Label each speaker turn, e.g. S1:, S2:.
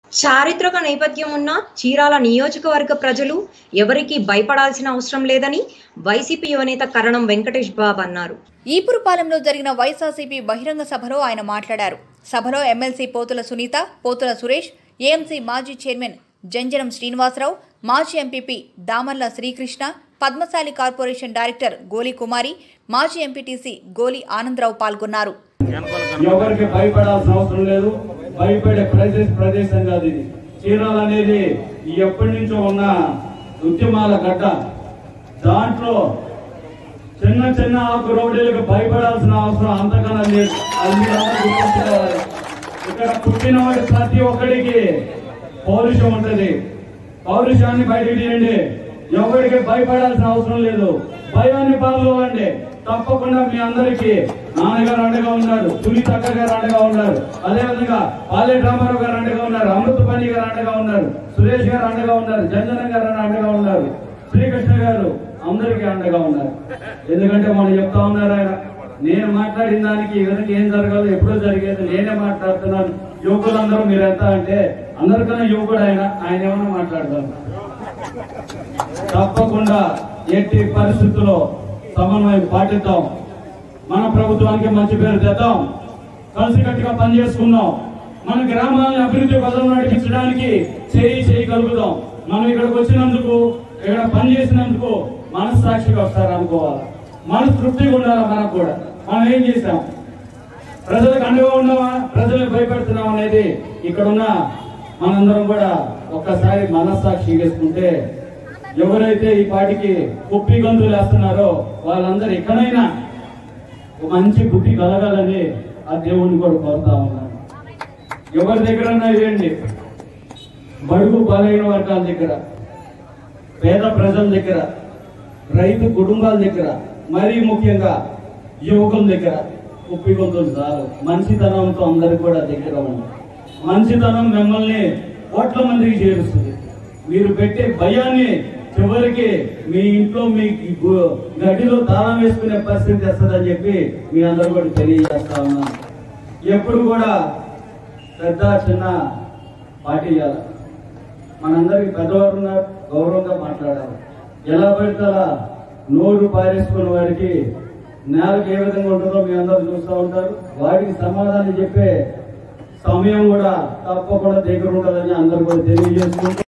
S1: చారిత్రక నేపథ్యం ఉన్న చీరాల నియోజకవర్గ ప్రజలు ఎవరికీ భయపడాల్సిన అవసరం లేదని వైసీపీ యువనేత కరణం వెంకటేష్ బాబు అన్నారు
S2: ఈపురుపాలెంలో జరిగిన వైఎస్ఆర్సీపీ బహిరంగ సభలో ఆయన మాట్లాడారు సభలో ఎమ్మెల్సీ పోతుల సునీత పోతుల సురేష్ ఏఎంసీ మాజీ చైర్మన్ జంజనం శ్రీనివాసరావు మాజీ MPP Damarla Srikrishna Padmasali corporation director Goli Kumari మాజీ ఎంపీటీసీ గోలి ఆనందరావు పాల్గొన్నారు
S3: ఎవరికి భయపడాల్సిన అవసరం లేదు భయపడే ప్రదేశ ప్రదేశం కాదు ఇది చీరాల అనేది ఎప్పటి నుంచో ఉన్న ఉద్యమాల గడ్డ దాంట్లో చిన్న చిన్న ఆకు రౌడీలకు భయపడాల్సిన అవసరం అంతకన్నా లేదు అది మీరందరూ గుర్తుంచుకోవాలి ఇక్కడ పుట్టినవాడి ప్రతి ఒక్కడికి పౌరుషం ఉంటది పౌరుషాన్ని బయటికి తీయండి ఎవరికి భయపడాల్సిన అవసరం లేదు భయాన్ని పాల్గొనండి తప్పకుండా మీ అందరికీ నాన్నగారు అండగా ఉన్నారు సునీత అక్క గారు అండగా ఉన్నారు అదే విధంగా పాలే రామారావు గారు అండగా ఉన్నారు అమృతపల్లి గారు అండగా ఉన్నారు సురేష్ గారు అండగా ఉన్నారు జంజనం గారు అండగా ఉన్నారు శ్రీకృష్ణ గారు అందరికీ అండగా ఉన్నారు ఎందుకంటే మనం చెప్తా ఉన్నారు ఆయన నేను మాట్లాడిన దానికి ఈ విధంగా ఏం జరగాలో ఎప్పుడో జరిగేది నేనే మాట్లాడుతున్నాను యువకులందరూ మీరు ఎంత అంటే అందరికన్నా యువకుడు ఆయన ఆయన ఏమన్నా మాట్లాడతారు తప్పకుండా ఎట్టి పరిస్థితుల్లో సమన్వయం పాటిద్దాం మన ప్రభుత్వానికి మంచి పేరు తెద్దాం కలిసికట్టుగా పనిచేసుకుందాం మన గ్రామాలను అభివృద్ధి పదం నడిపించడానికి చేయి చేయగలుగుదాం మనం ఇక్కడికి వచ్చినందుకు ఇక్కడ పనిచేసినందుకు మనస్సాక్షిగా వస్తారు అనుకోవాలి మనసు తృప్తిగా ఉండాలి మనకు కూడా మనం ఏం చేసాం ప్రజలకు అండగా ఉన్నామా ప్రజలకు భయపెడుతున్నాం అనేది ఇక్కడున్న మనందరం కూడా ఒక్కసారి మనస్సాక్షి వేసుకుంటే ఎవరైతే ఈ పాటికి కుప్పి గంతులు వేస్తున్నారో వాళ్ళందరూ ఎక్కడైనా ఒక మంచి బుద్ధి కలగాలని ఆ దేవుణ్ణి కూడా కోరుతా ఉన్నాను ఎవరి దగ్గర వేయండి బడుగు బలైన వర్గాల దగ్గర పేద ప్రజల దగ్గర రైతు కుటుంబాల దగ్గర మరీ ముఖ్యంగా యువకుల దగ్గర ఉప్పి గొంతులు చాలు మంచితనంతో అందరికి కూడా దగ్గర ఉంది మంచితనం మిమ్మల్ని కోట్ల మందికి చేరుస్తుంది మీరు పెట్టే భయాన్ని చివరికి మీ ఇంట్లో మీ గు- గడిలో తాళం వేసుకునే పరిస్థితి వస్తుందని చెప్పి మీ అందరూ కూడా తెలియజేస్తా ఉన్నాను ఎప్పుడు కూడా పెద్ద చిన్న పార్టీ చేయాలి మనందరికి పెద్దవారు ఉన్నారు గౌరవంగా మాట్లాడాలి ఎలా పడితే అలా నోరు పారేసుకున్న వారికి నేలకు ఏ విధంగా ఉంటుందో మీ అందరూ చూస్తూ ఉంటారు వాటికి సమాధానం చెప్పే సమయం కూడా తప్పకుండా దగ్గర ఉంటుందని అందరూ కూడా తెలియజేసుకుంటూ